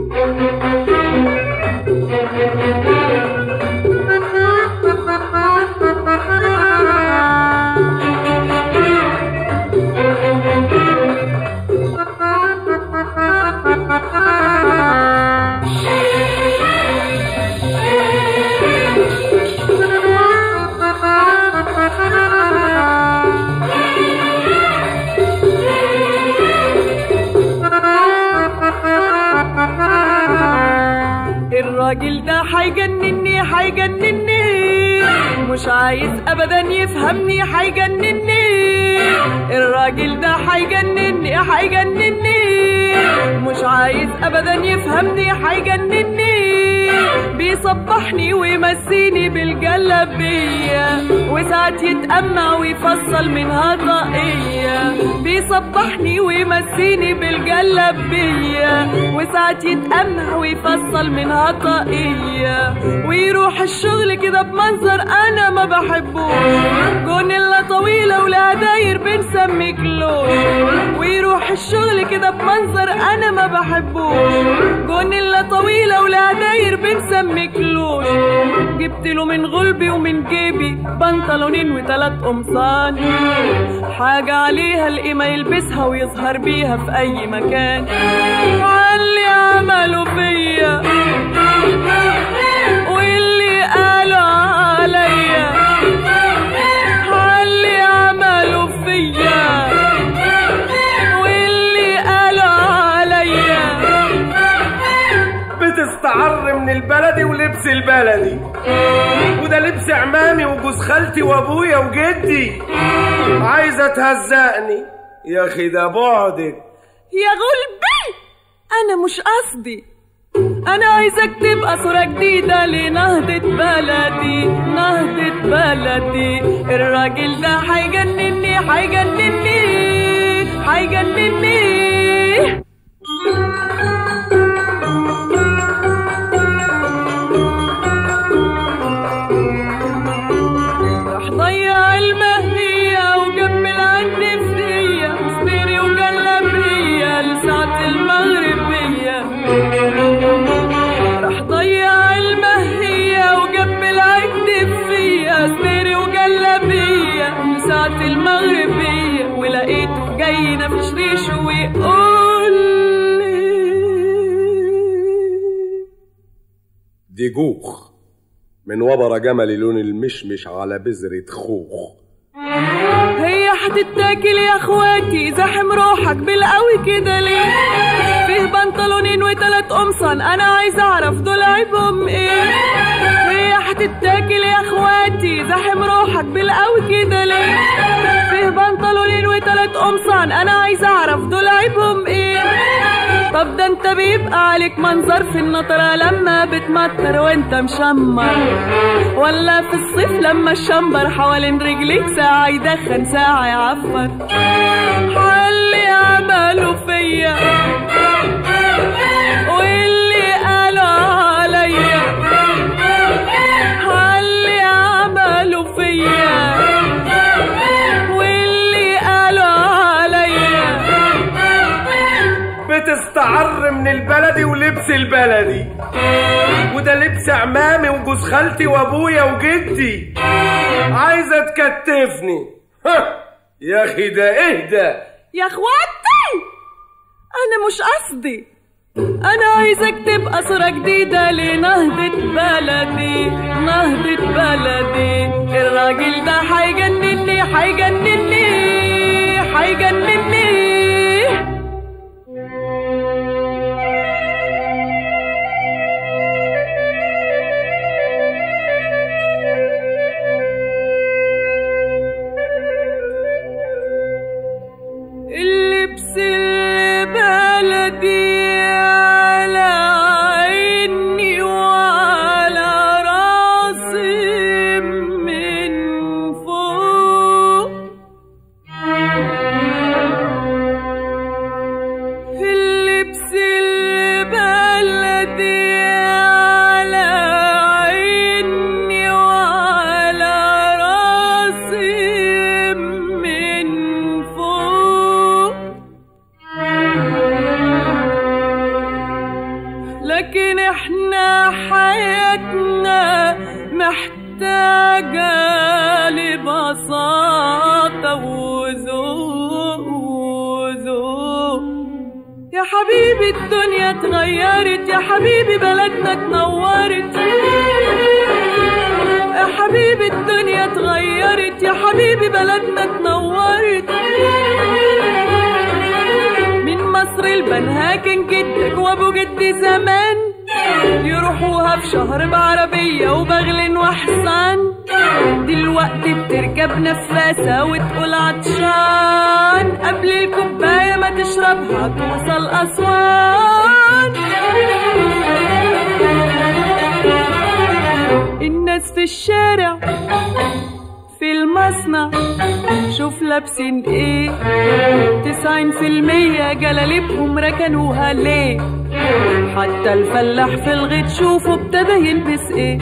الراجل ده حيجنني حيجنني مش عايز ابدا يفهمني حيجنني الراجل ده حيجنني حيجنني مش عايز ابدا يفهمني حيجنني بيصبحني ويمسيني بالجلبية وساعات يتأمع ويفصل منها طاقية بيصبحني ويمسيني بالجلبية وساعات يتأمع ويفصل منها طاقية ويروح الشغل كده بمنظر أنا ما بحبوش جونيلا طويلة ولها داير بنسمي كلوش ويروح الشغل كده بمنظر أنا ما بحبوش جونيلا طويلة ولها داير بنسمي كلوش جبت له من غلبي ومن جيبي بنطلونين وتلات قمصان حاجة عليها القيمة يلبسها ويظهر بيها في أي مكان علي عملوا فيا واللي قالوا عليا علي عملوا فيا واللي قالوا عليا بتستعر من البلدي ولبس البلدي وده لبس عمامي وجوز خالتي وابويا وجدي عايزه تهزقني يا اخي ده بعدك يا غلبي انا مش قصدي انا عايزك تبقى صورة جديدة لنهضة بلدي نهضة بلدي الراجل ده حيجنني حيجنني حيجنني راح ضيع المهدية وجمل عندي فيا سريري وجلبية لساعة المغربية راح ضيع المهدية وجمل عندي فيا سريري وجلبية لساعة المغربية ولقيته جاي نفش ريشه ويقول لي دي جوخ من وبر جملي لون المشمش على بذرة خوخ هي هتتاكل يا اخواتي زاحم روحك بالقوي كده ليه فيه بنطلونين وتلات قمصان انا عايز اعرف دول عيبهم ايه هي هتتاكل يا اخواتي زاحم روحك بالقوي كده ليه فيه بنطلونين وتلات قمصان انا عايز اعرف دول عيبهم ايه طب ده انت بيبقى عليك منظر في النطرة لما بتمطر وانت مشمر ولا في الصيف لما الشمبر حوالين رجليك ساعة يدخن ساعة يعفر حلي عملوا فيا واللي قالوا عليا حلي عملوا فيا واللي قالوا عليا بتستعر من البلدي ولبس البلدي وده لبس عمامي وجوز خالتي وابويا وجدي عايزه تكتفني ها، يا اخي ده اهدى يا اخواتي انا مش قصدي انا عايزك تبقى صورة جديدة لنهضة بلدي نهضة بلدي الراجل ده حيجنني حيجنني حيجنني اللبس البلدي على عيني وعلى راسي من فوق لكن احنا حياتنا محتاجة لبساطة وذوق وذوق يا حبيبي الدنيا اتغيرت يا حبيبي بلدنا اتنورت يا حبيبي الدنيا اتغيرت يا حبيبي بلدنا اتنورت من مصر البنها كان جدك وابو جدي زمان يروحوها في شهر بعربية وبغل وحصان دلوقتي بتركب نفاسة وتقول عطشان قبل الكوباية ما تشربها توصل أسوان الناس في الشارع في المصنع شوف لابسين ايه تسعين في المية جلاليبهم ركنوها ليه حتى الفلاح في الغيط شوفوا ابتدى يلبس ايه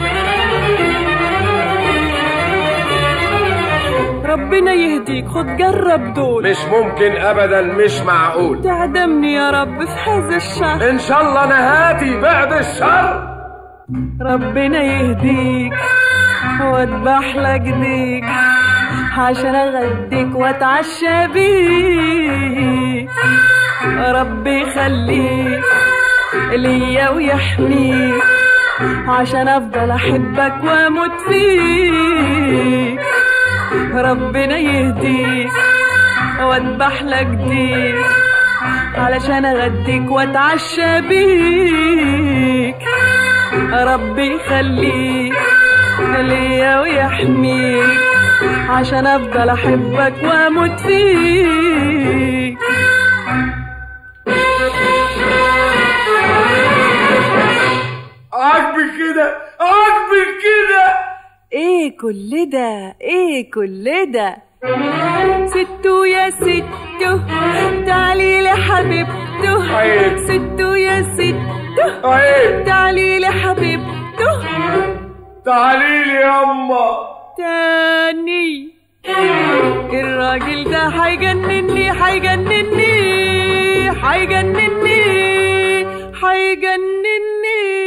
ربنا يهديك خد جرب دول مش ممكن ابدا مش معقول تعدمني يا رب في هذا الشهر ان شاء الله نهاتي بعد الشر ربنا يهديك واذبح لك ديك عشان اغديك واتعشى بيك ربي يخليك ليا ويحميك عشان افضل احبك واموت فيك ربنا يهديك واذبح لك ديك علشان اغديك واتعشى بيك ربي يخليك ليا ويحميك عشان افضل احبك واموت فيك عاجبك كده عاجبك كده ايه كل ده ايه كل ده ستو يا ستو تعالي لحبيبته عيب. ستو يا ستو عيب تعالي لحبيبته تعالي لي يما تاني الراجل ده هيجنني هيجنني هيجنني هيجنني